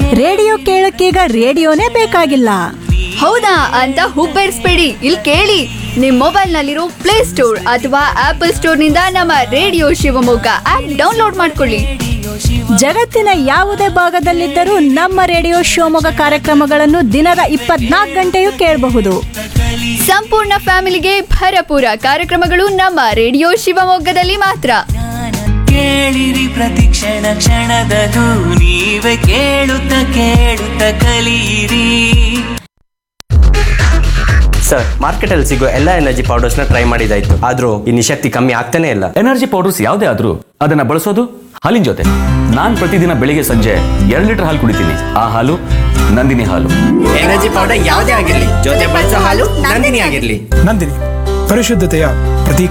radio ಕೇಳಕ್ಕೀಗ ರೇಡಿಯೋನೇ ಬೇಕಾಗಿಲ್ಲ ಹೌದಾ ಅಂತ ಹುಬ್ಬೇರಿಸ್ಬೇಡಿ ಇಲ್ಲಿ ಕೇಳಿ ನಿಮ್ ಮೊಬೈಲ್ ನಲ್ಲಿರೋ ಪ್ಲೇ ಸ್ಟೋರ್ ಅಥವಾ ಆಪಲ್ ಸ್ಟೋರ್ ನಿಂದ ನಮ್ಮ ರೇಡಿಯೋ ಶಿವಮೊಗ್ಗ ಆಪ್ ಡೌನ್ಲೋಡ್ ಮಾಡ್ಕೊಳ್ಳಿ ಜಗತ್ತಿನ ಯಾವುದೇ ಭಾಗದಲ್ಲಿದ್ದರೂ ನಮ್ಮ ರೇಡಿಯೋ ಶಿವಮೊಗ್ಗ ಕಾರ್ಯಕ್ರಮಗಳನ್ನು ದಿನದ ಇಪ್ಪತ್ನಾಲ್ಕು ಗಂಟೆಯೂ ಕೇಳಬಹುದು ಸಂಪೂರ್ಣ ಫ್ಯಾಮಿಲಿಗೆ ಭರಪೂರ ಕಾರ್ಯಕ್ರಮಗಳು ನಮ್ಮ ರೇಡಿಯೋ ಶಿವಮೊಗ್ಗದಲ್ಲಿ ಮಾತ್ರ ಕೇಳಿರಿ ಪ್ರತಿ ಕ್ಷಣ ಕ್ಷಣದದು ನೀವೇ ಕೇಳುತ್ತ ಕೇಳುತ್ತ ಕಲಿಯಿರಿ ಸರ್ ಮಾರ್ಕೆಟಲ್ಲಿ ಸಿಗೋ ಎಲ್ಲ ಎನರ್ಜಿ ಪೌಡರ್ಸ್ನ ಟ್ರೈ ಮಾಡಿದಾಯ್ತು ಆದ್ರೂ ಈ ನಿಶಕ್ತಿ ಕಮ್ಮಿ ಆಗ್ತಾನೆ ಇಲ್ಲ ಎನರ್ಜಿ ಪೌಡರ್ಸ್ ಯಾವುದೇ ಆದ್ರೂ ಅದನ್ನ ಬಳಸೋದು ಹಾಲಿನ ಜೊತೆ ನಾನ್ ಪ್ರತಿದಿನ ಬೆಳಿಗ್ಗೆ ಸಂಜೆ ಎರಡು ಲೀಟರ್ ಹಾಲು ಕುಡಿತೀನಿ ಆ ಹಾಲು ನಂದಿನಿ ಹಾಲು ಎನರ್ಜಿ ಪೌಡರ್ ಯಾವುದೇ ಆಗಿರ್ಲಿ ಜೊತೆ ಬಳಸೋ ಹಾಲು ನಂದಿನಿ ಆಗಿರ್ಲಿ ನಂದಿನಿ ಪರಿಶುದ್ಧತೆಯ ಪ್ರತೀಕ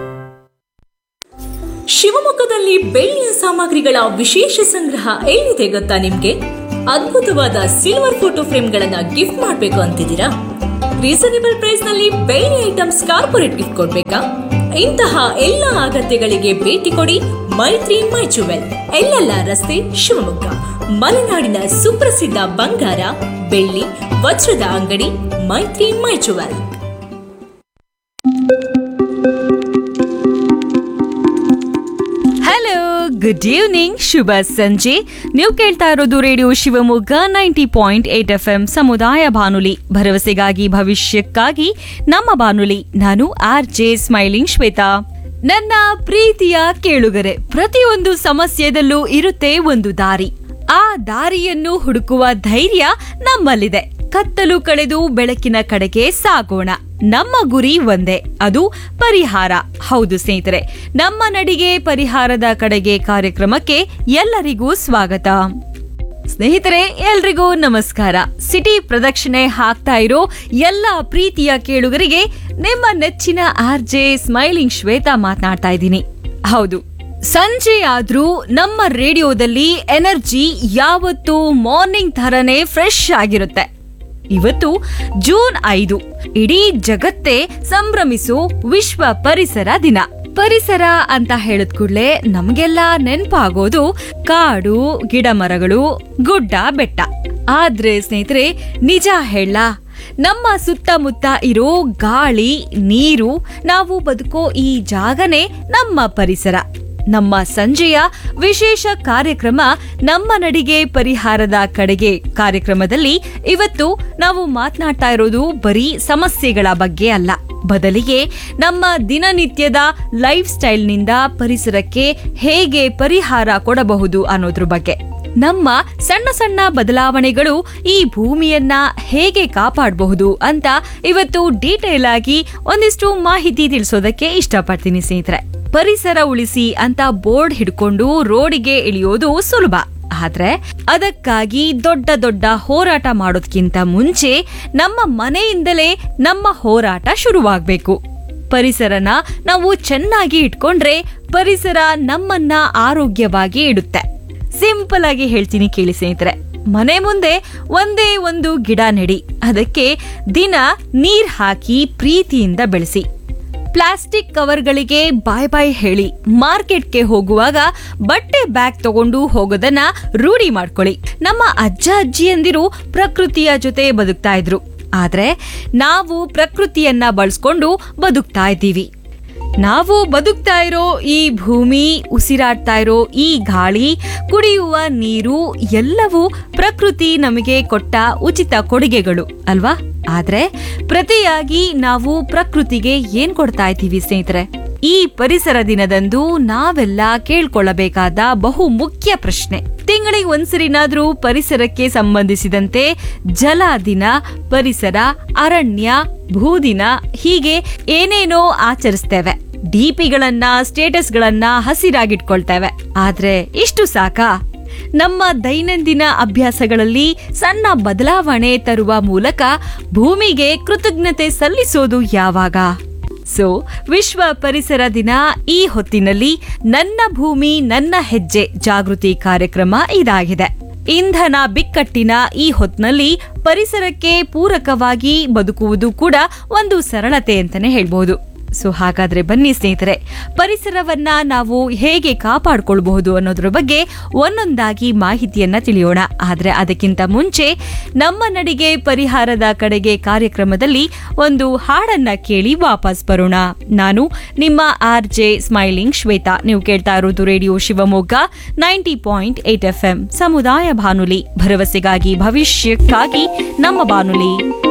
ಶಿವಮೊಗ್ಗದಲ್ಲಿ ಬೆಳ್ಳಿಯ ಸಾಮಗ್ರಿಗಳ ವಿಶೇಷ ಸಂಗ್ರಹ ಎಲ್ಲಿದೆ ಗೊತ್ತಾ ನಿಮ್ಗೆ ಅದ್ಭುತವಾದ ಸಿಲ್ವರ್ ಫೋಟೋ ಫ್ರೇಮ್ಗಳನ್ನ ಗಿಫ್ಟ್ ಮಾಡ್ಬೇಕು ಅಂತಿದ್ದೀರಾ ರೀಸನೇಬಲ್ ಪ್ರೈಸ್ ನಲ್ಲಿ ಬೆಳ್ಳಿ ಐಟಮ್ಸ್ ಕಾರ್ಪೊರೇಟ್ ಗಿಫ್ಟ್ ಕೊಡ್ಬೇಕಾ ಇಂತಹ ಎಲ್ಲ ಅಗತ್ಯಗಳಿಗೆ ಭೇಟಿ ಕೊಡಿ ಮೈತ್ರಿ ಮೈ ಜುವೆಲ್ ಎಲ್ಲೆಲ್ಲ ರಸ್ತೆ ಶಿವಮೊಗ್ಗ ಮಲೆನಾಡಿನ ಸುಪ್ರಸಿದ್ಧ ಬಂಗಾರ ಬೆಳ್ಳಿ ವಜ್ರದ ಅಂಗಡಿ Maitri my jewel hello good evening ಶುಭ ಸಂಜೆ ನೀವು ಕೇಳ್ತಾ ಇರೋದು radio Shivamogga ninety point eight F M ಸಮುದಾಯ ಬಾನುಲಿ ಭರವಸೆಗಾಗಿ ಭವಿಷ್ಯಕ್ಕಾಗಿ ನಮ್ಮ ಬಾನುಲಿ ನಾನು ಆರ್ ಜೆ ಸ್ಮೈಲಿಂಗ್ ಶ್ವೇತಾ ನನ್ನ ಪ್ರೀತಿಯ ಕೇಳುಗರೆ ಪ್ರತಿಯೊಂದು ಸಮಸ್ಯೆದಲ್ಲೂ ಇರುತ್ತೆ ಒಂದು ದಾರಿ ಆ ದಾರಿಯನ್ನು ಹುಡುಕುವ ಧೈರ್ಯ ನಮ್ಮಲ್ಲಿದೆ ಕತ್ತಲು ಕಳೆದು ಬೆಳಕಿನ ಕಡೆಗೆ ಸಾಗೋಣ ನಮ್ಮ ಗುರಿ ಒಂದೇ ಅದು ಪರಿಹಾರ ಹೌದು ಸ್ನೇಹಿತರೆ ನಮ್ಮ ನಡಿಗೆ ಪರಿಹಾರದ ಕಡೆಗೆ ಕಾರ್ಯಕ್ರಮಕ್ಕೆ ಎಲ್ಲರಿಗೂ ಸ್ವಾಗತ ಸ್ನೇಹಿತರೆ ಎಲ್ರಿಗೂ ನಮಸ್ಕಾರ ಸಿಟಿ ಪ್ರದಕ್ಷಿಣೆ ಹಾಕ್ತಾ ಇರೋ ಎಲ್ಲ ಪ್ರೀತಿಯ ಕೇಳುಗರಿಗೆ ನಿಮ್ಮ ನೆಚ್ಚಿನ ಆರ್ ಜೆ ಸ್ಮೈಲಿಂಗ್ ಶ್ವೇತಾ ಮಾತನಾಡ್ತಾ ಇದ್ದೀನಿ ಹೌದು ಸಂಜೆ ಆದ್ರೂ ನಮ್ಮ ರೇಡಿಯೋದಲ್ಲಿ ಎನರ್ಜಿ ಯಾವತ್ತೂ ಮಾರ್ನಿಂಗ್ ಥರನೇ ಫ್ರೆಶ್ ಆಗಿರುತ್ತೆ ಇವತ್ತು ಜೂನ್ ಐದು ಇಡೀ ಜಗತ್ತೇ ಸಂಭ್ರಮಿಸೋ ವಿಶ್ವ ಪರಿಸರ ದಿನ ಪರಿಸರ ಅಂತ ಹೇಳಿದ ಕೂಡ್ಲೆ ನಮ್ಗೆಲ್ಲ ನೆನ್ಪಾಗೋದು ಕಾಡು ಗಿಡ ಮರಗಳು ಗುಡ್ಡ ಬೆಟ್ಟ ಆದ್ರೆ ಸ್ನೇಹಿತರೆ ನಿಜ ಹೇಳ ನಮ್ಮ ಸುತ್ತಮುತ್ತ ಇರೋ ಗಾಳಿ ನೀರು ನಾವು ಬದುಕೋ ಈ ಜಾಗನೇ ನಮ್ಮ ಪರಿಸರ ನಮ್ಮ ಸಂಜೆಯ ವಿಶೇಷ ಕಾರ್ಯಕ್ರಮ ನಮ್ಮ ನಡಿಗೆ ಪರಿಹಾರದ ಕಡೆಗೆ ಕಾರ್ಯಕ್ರಮದಲ್ಲಿ ಇವತ್ತು ನಾವು ಮಾತನಾಡ್ತಾ ಇರೋದು ಬರೀ ಸಮಸ್ಯೆಗಳ ಬಗ್ಗೆ ಅಲ್ಲ ಬದಲಿಗೆ ನಮ್ಮ ದಿನನಿತ್ಯದ ಲೈಫ್ ಸ್ಟೈಲ್ನಿಂದ ಪರಿಸರಕ್ಕೆ ಹೇಗೆ ಪರಿಹಾರ ಕೊಡಬಹುದು ಅನ್ನೋದ್ರ ಬಗ್ಗೆ ನಮ್ಮ ಸಣ್ಣ ಸಣ್ಣ ಬದಲಾವಣೆಗಳು ಈ ಭೂಮಿಯನ್ನ ಹೇಗೆ ಕಾಪಾಡಬಹುದು ಅಂತ ಇವತ್ತು ಡೀಟೇಲ್ ಆಗಿ ಒಂದಿಷ್ಟು ಮಾಹಿತಿ ತಿಳಿಸೋದಕ್ಕೆ ಇಷ್ಟಪಡ್ತೀನಿ ಸ್ನೇಹಿತರೆ ಪರಿಸರ ಉಳಿಸಿ ಅಂತ ಬೋರ್ಡ್ ಹಿಡ್ಕೊಂಡು ರೋಡಿಗೆ ಇಳಿಯೋದು ಸುಲಭ ಆದ್ರೆ ಅದಕ್ಕಾಗಿ ದೊಡ್ಡ ದೊಡ್ಡ ಹೋರಾಟ ಮಾಡೋದ್ಕಿಂತ ಮುಂಚೆ ನಮ್ಮ ಮನೆಯಿಂದಲೇ ನಮ್ಮ ಹೋರಾಟ ಶುರುವಾಗಬೇಕು ಪರಿಸರನ ನಾವು ಚೆನ್ನಾಗಿ ಇಟ್ಕೊಂಡ್ರೆ ಪರಿಸರ ನಮ್ಮನ್ನ ಆರೋಗ್ಯವಾಗಿ ಇಡುತ್ತೆ ಸಿಂಪಲ್ ಆಗಿ ಹೇಳ್ತೀನಿ ಕೇಳಿ ಸ್ನೇಹಿತರೆ ಮನೆ ಮುಂದೆ ಒಂದೇ ಒಂದು ಗಿಡ ನೆಡಿ ಅದಕ್ಕೆ ದಿನ ನೀರ್ ಹಾಕಿ ಪ್ರೀತಿಯಿಂದ ಬೆಳೆಸಿ ಪ್ಲಾಸ್ಟಿಕ್ ಕವರ್ಗಳಿಗೆ ಬಾಯ್ ಬಾಯ್ ಹೇಳಿ ಮಾರ್ಕೆಟ್ಗೆ ಹೋಗುವಾಗ ಬಟ್ಟೆ ಬ್ಯಾಗ್ ತಗೊಂಡು ಹೋಗೋದನ್ನ ರೂಢಿ ಮಾಡ್ಕೊಳ್ಳಿ ನಮ್ಮ ಅಜ್ಜ ಅಜ್ಜಿಯಂದಿರು ಪ್ರಕೃತಿಯ ಜೊತೆ ಬದುಕ್ತಾ ಇದ್ರು ಆದ್ರೆ ನಾವು ಪ್ರಕೃತಿಯನ್ನ ಬಳಸ್ಕೊಂಡು ಬದುಕ್ತಾ ಇದ್ದೀವಿ ನಾವು ಬದುಕ್ತಾ ಇರೋ ಈ ಭೂಮಿ ಉಸಿರಾಡ್ತಾ ಇರೋ ಈ ಗಾಳಿ ಕುಡಿಯುವ ನೀರು ಎಲ್ಲವೂ ಪ್ರಕೃತಿ ನಮಗೆ ಕೊಟ್ಟ ಉಚಿತ ಕೊಡುಗೆಗಳು ಅಲ್ವಾ ಆದ್ರೆ ಪ್ರತಿಯಾಗಿ ನಾವು ಪ್ರಕೃತಿಗೆ ಏನ್ ಕೊಡ್ತಾ ಇದ್ದೀವಿ ಸ್ನೇಹಿತರೆ ಈ ಪರಿಸರ ದಿನದಂದು ನಾವೆಲ್ಲ ಕೇಳ್ಕೊಳ್ಳಬೇಕಾದ ಬಹು ಮುಖ್ಯ ಪ್ರಶ್ನೆ ತಿಂಗಳಿಗೆ ಒಂದ್ಸರಿನಾದ್ರೂ ಪರಿಸರಕ್ಕೆ ಸಂಬಂಧಿಸಿದಂತೆ ಜಲ ದಿನ ಪರಿಸರ ಅರಣ್ಯ ಭೂದಿನ ಹೀಗೆ ಏನೇನೋ ಆಚರಿಸ್ತೇವೆ ಡಿಪಿಗಳನ್ನ ಸ್ಟೇಟಸ್ಗಳನ್ನ ಹಸಿರಾಗಿಟ್ಕೊಳ್ತೇವೆ ಆದ್ರೆ ಇಷ್ಟು ಸಾಕಾ ನಮ್ಮ ದೈನಂದಿನ ಅಭ್ಯಾಸಗಳಲ್ಲಿ ಸಣ್ಣ ಬದಲಾವಣೆ ತರುವ ಮೂಲಕ ಭೂಮಿಗೆ ಕೃತಜ್ಞತೆ ಸಲ್ಲಿಸೋದು ಯಾವಾಗ ಸೊ ವಿಶ್ವ ಪರಿಸರ ದಿನ ಈ ಹೊತ್ತಿನಲ್ಲಿ ನನ್ನ ಭೂಮಿ ನನ್ನ ಹೆಜ್ಜೆ ಜಾಗೃತಿ ಕಾರ್ಯಕ್ರಮ ಇದಾಗಿದೆ ಇಂಧನ ಬಿಕ್ಕಟ್ಟಿನ ಈ ಹೊತ್ನಲ್ಲಿ ಪರಿಸರಕ್ಕೆ ಪೂರಕವಾಗಿ ಬದುಕುವುದು ಕೂಡ ಒಂದು ಸರಳತೆ ಅಂತಾನೆ ಹೇಳ್ಬೋದು ಸೊ ಹಾಗಾದ್ರೆ ಬನ್ನಿ ಸ್ನೇಹಿತರೆ ಪರಿಸರವನ್ನ ನಾವು ಹೇಗೆ ಕಾಪಾಡ್ಕೊಳ್ಬಹುದು ಅನ್ನೋದ್ರ ಬಗ್ಗೆ ಒಂದೊಂದಾಗಿ ಮಾಹಿತಿಯನ್ನ ತಿಳಿಯೋಣ ಆದ್ರೆ ಅದಕ್ಕಿಂತ ಮುಂಚೆ ನಮ್ಮ ನಡಿಗೆ ಪರಿಹಾರದ ಕಡೆಗೆ ಕಾರ್ಯಕ್ರಮದಲ್ಲಿ ಒಂದು ಹಾಡನ್ನ ಕೇಳಿ ವಾಪಸ್ ಬರೋಣ ನಾನು ನಿಮ್ಮ ಆರ್ ಜೆ ಸ್ಮೈಲಿಂಗ್ ಶ್ವೇತಾ ನೀವು ಕೇಳ್ತಾ ಇರೋದು radio Shivamogga ninety point eight F M ಸಮುದಾಯ ಬಾನುಲಿ ಭರವಸೆಗಾಗಿ ಭವಿಷ್ಯಕ್ಕಾಗಿ ನಮ್ಮ ಬಾನುಲಿ